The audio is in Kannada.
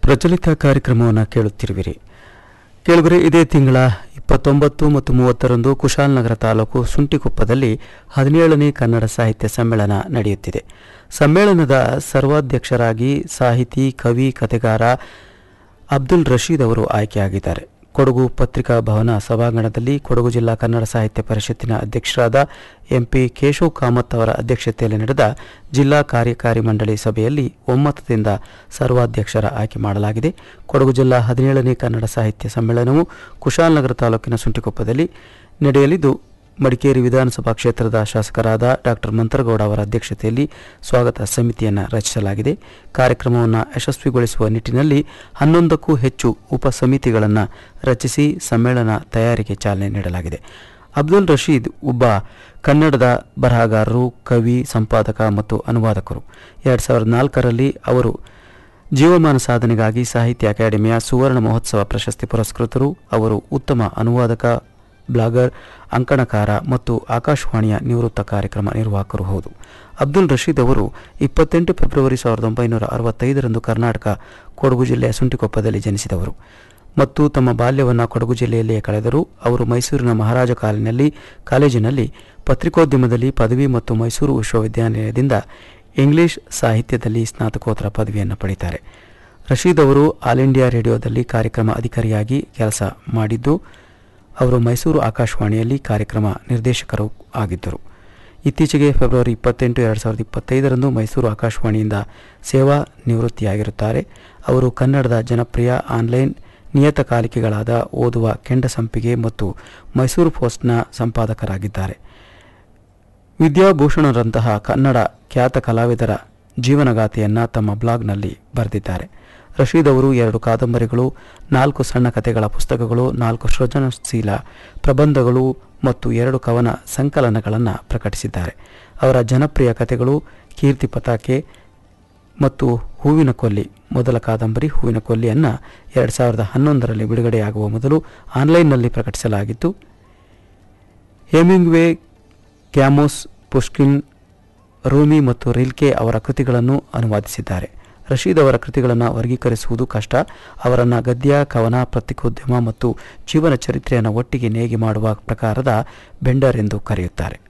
ಪ್ರಚಲಿತ ಕಾರ್ಯಕ್ರಮವನ್ನು ಕೇಳುತ್ತಿರುವಿರಿ ಕೇಳುಗರೆ ಇದೇ ತಿಂಗಳ ಇಪ್ಪತ್ತೊಂಬತ್ತು ಮತ್ತು ಮೂವತ್ತರಂದು ಕುಶಾಲನಗರ ತಾಲೂಕು ಸುಂಟಿಕೊಪ್ಪದಲ್ಲಿ ಹದಿನೇಳನೇ ಕನ್ನಡ ಸಾಹಿತ್ಯ ಸಮ್ಮೇಳನ ನಡೆಯುತ್ತಿದೆ ಸಮ್ಮೇಳನದ ಸರ್ವಾಧ್ಯಕ್ಷರಾಗಿ ಸಾಹಿತಿ ಕವಿ ಕಥೆಗಾರ ಅಬ್ದುಲ್ ರಶೀದ್ ಅವರು ಆಯ್ಕೆಯಾಗಿದ್ದಾರೆ ಕೊಡಗು ಪತ್ರಿಕಾ ಭವನ ಸಭಾಂಗಣದಲ್ಲಿ ಕೊಡಗು ಜಿಲ್ಲಾ ಕನ್ನಡ ಸಾಹಿತ್ಯ ಪರಿಷತ್ತಿನ ಅಧ್ಯಕ್ಷರಾದ ಎಂಪಿ ಕೇಶವ್ ಕಾಮತ್ ಅವರ ಅಧ್ಯಕ್ಷತೆಯಲ್ಲಿ ನಡೆದ ಜಿಲ್ಲಾ ಕಾರ್ಯಕಾರಿ ಮಂಡಳಿ ಸಭೆಯಲ್ಲಿ ಒಮ್ಮತದಿಂದ ಸರ್ವಾಧ್ಯಕ್ಷರ ಆಯ್ಕೆ ಮಾಡಲಾಗಿದೆ ಕೊಡಗು ಜಿಲ್ಲಾ ಹದಿನೇಳನೇ ಕನ್ನಡ ಸಾಹಿತ್ಯ ಸಮ್ಮೇಳನವು ಕುಶಾಲನಗರ ತಾಲೂಕಿನ ಸುಂಟಿಕೊಪ್ಪದಲ್ಲಿ ನಡೆಯಲಿದ್ದು ಮಡಿಕೇರಿ ವಿಧಾನಸಭಾ ಕ್ಷೇತ್ರದ ಶಾಸಕರಾದ ಡಾಕ್ಟರ್ ಮಂತ್ರಗೌಡ ಅವರ ಅಧ್ಯಕ್ಷತೆಯಲ್ಲಿ ಸ್ವಾಗತ ಸಮಿತಿಯನ್ನು ರಚಿಸಲಾಗಿದೆ ಕಾರ್ಯಕ್ರಮವನ್ನು ಯಶಸ್ವಿಗೊಳಿಸುವ ನಿಟ್ಟಿನಲ್ಲಿ ಹನ್ನೊಂದಕ್ಕೂ ಹೆಚ್ಚು ಉಪ ಸಮಿತಿಗಳನ್ನು ರಚಿಸಿ ಸಮ್ಮೇಳನ ತಯಾರಿಗೆ ಚಾಲನೆ ನೀಡಲಾಗಿದೆ ಅಬ್ದುಲ್ ರಶೀದ್ ಒಬ್ಬ ಕನ್ನಡದ ಬರಹಗಾರರು ಕವಿ ಸಂಪಾದಕ ಮತ್ತು ಅನುವಾದಕರು ಎರಡು ಸಾವಿರದ ನಾಲ್ಕರಲ್ಲಿ ಅವರು ಜೀವಮಾನ ಸಾಧನೆಗಾಗಿ ಸಾಹಿತ್ಯ ಅಕಾಡೆಮಿಯ ಸುವರ್ಣ ಮಹೋತ್ಸವ ಪ್ರಶಸ್ತಿ ಪುರಸ್ಕೃತರು ಅವರು ಉತ್ತಮ ಅನುವಾದಕ ಬ್ಲಾಗರ್ ಅಂಕಣಕಾರ ಮತ್ತು ಆಕಾಶವಾಣಿಯ ನಿವೃತ್ತ ಕಾರ್ಯಕ್ರಮ ನಿರ್ವಾಹಕರು ಹೌದು ಅಬ್ದುಲ್ ರಶೀದ್ ಅವರು ಇಪ್ಪತ್ತೆಂಟು ಫೆಬ್ರವರಿ ಸಾವಿರದ ಒಂಬೈನೂರ ಅರವತ್ತೈದರಂದು ಕರ್ನಾಟಕ ಕೊಡಗು ಜಿಲ್ಲೆಯ ಸುಂಟಿಕೊಪ್ಪದಲ್ಲಿ ಜನಿಸಿದವರು ಮತ್ತು ತಮ್ಮ ಬಾಲ್ಯವನ್ನು ಕೊಡಗು ಜಿಲ್ಲೆಯಲ್ಲಿಯೇ ಕಳೆದರು ಅವರು ಮೈಸೂರಿನ ಮಹಾರಾಜ ಕಾಲಿನಲ್ಲಿ ಕಾಲೇಜಿನಲ್ಲಿ ಪತ್ರಿಕೋದ್ಯಮದಲ್ಲಿ ಪದವಿ ಮತ್ತು ಮೈಸೂರು ವಿಶ್ವವಿದ್ಯಾನಿಲಯದಿಂದ ಇಂಗ್ಲಿಷ್ ಸಾಹಿತ್ಯದಲ್ಲಿ ಸ್ನಾತಕೋತ್ತರ ಪದವಿಯನ್ನು ಪಡೆಯುತ್ತಾರೆ ರಶೀದ್ ಅವರು ಆಲ್ ಇಂಡಿಯಾ ರೇಡಿಯೋದಲ್ಲಿ ಕಾರ್ಯಕ್ರಮ ಅಧಿಕಾರಿಯಾಗಿ ಕೆಲಸ ಮಾಡಿದ್ದು ಅವರು ಮೈಸೂರು ಆಕಾಶವಾಣಿಯಲ್ಲಿ ಕಾರ್ಯಕ್ರಮ ನಿರ್ದೇಶಕರು ಆಗಿದ್ದರು ಇತ್ತೀಚೆಗೆ ಫೆಬ್ರವರಿ ಇಪ್ಪತ್ತೆಂಟು ಎರಡು ಸಾವಿರದ ಇಪ್ಪತ್ತೈದರಂದು ಮೈಸೂರು ಆಕಾಶವಾಣಿಯಿಂದ ಸೇವಾ ನಿವೃತ್ತಿಯಾಗಿರುತ್ತಾರೆ ಅವರು ಕನ್ನಡದ ಜನಪ್ರಿಯ ಆನ್ಲೈನ್ ನಿಯತಕಾಲಿಕೆಗಳಾದ ಓದುವ ಕೆಂಡ ಸಂಪಿಗೆ ಮತ್ತು ಮೈಸೂರು ಪೋಸ್ಟ್ನ ಸಂಪಾದಕರಾಗಿದ್ದಾರೆ ವಿದ್ಯಾಭೂಷಣರಂತಹ ಕನ್ನಡ ಖ್ಯಾತ ಕಲಾವಿದರ ಜೀವನಗಾಥೆಯನ್ನು ತಮ್ಮ ಬ್ಲಾಗ್ನಲ್ಲಿ ಬರೆದಿದ್ದಾರೆ ರಶೀದ್ ಅವರು ಎರಡು ಕಾದಂಬರಿಗಳು ನಾಲ್ಕು ಸಣ್ಣ ಕಥೆಗಳ ಪುಸ್ತಕಗಳು ನಾಲ್ಕು ಸೃಜನಶೀಲ ಪ್ರಬಂಧಗಳು ಮತ್ತು ಎರಡು ಕವನ ಸಂಕಲನಗಳನ್ನು ಪ್ರಕಟಿಸಿದ್ದಾರೆ ಅವರ ಜನಪ್ರಿಯ ಕಥೆಗಳು ಕೀರ್ತಿ ಪತಾಕೆ ಮತ್ತು ಹೂವಿನ ಕೊಲ್ಲಿ ಮೊದಲ ಕಾದಂಬರಿ ಹೂವಿನ ಕೊಲ್ಲಿಯನ್ನು ಎರಡು ಸಾವಿರದ ಹನ್ನೊಂದರಲ್ಲಿ ಬಿಡುಗಡೆಯಾಗುವ ಮೊದಲು ಆನ್ಲೈನ್ನಲ್ಲಿ ಪ್ರಕಟಿಸಲಾಗಿತ್ತು ಹೇಮಿಂಗ್ವೇ ಕ್ಯಾಮೋಸ್ ಪುಷ್ಕಿನ್ ರೂಮಿ ಮತ್ತು ರಿಲ್ಕೆ ಅವರ ಕೃತಿಗಳನ್ನು ಅನುವಾದಿಸಿದ್ದಾರೆ ರಶೀದ್ ಅವರ ಕೃತಿಗಳನ್ನು ವರ್ಗೀಕರಿಸುವುದು ಕಷ್ಟ ಅವರನ್ನು ಗದ್ಯ ಕವನ ಪತ್ರಿಕೋದ್ಯಮ ಮತ್ತು ಜೀವನ ಚರಿತ್ರೆಯನ್ನು ಒಟ್ಟಿಗೆ ನೇಗಿ ಮಾಡುವ ಪ್ರಕಾರದ ಬೆಂಡರ್ ಎಂದು ಕರೆಯುತ್ತಾರೆ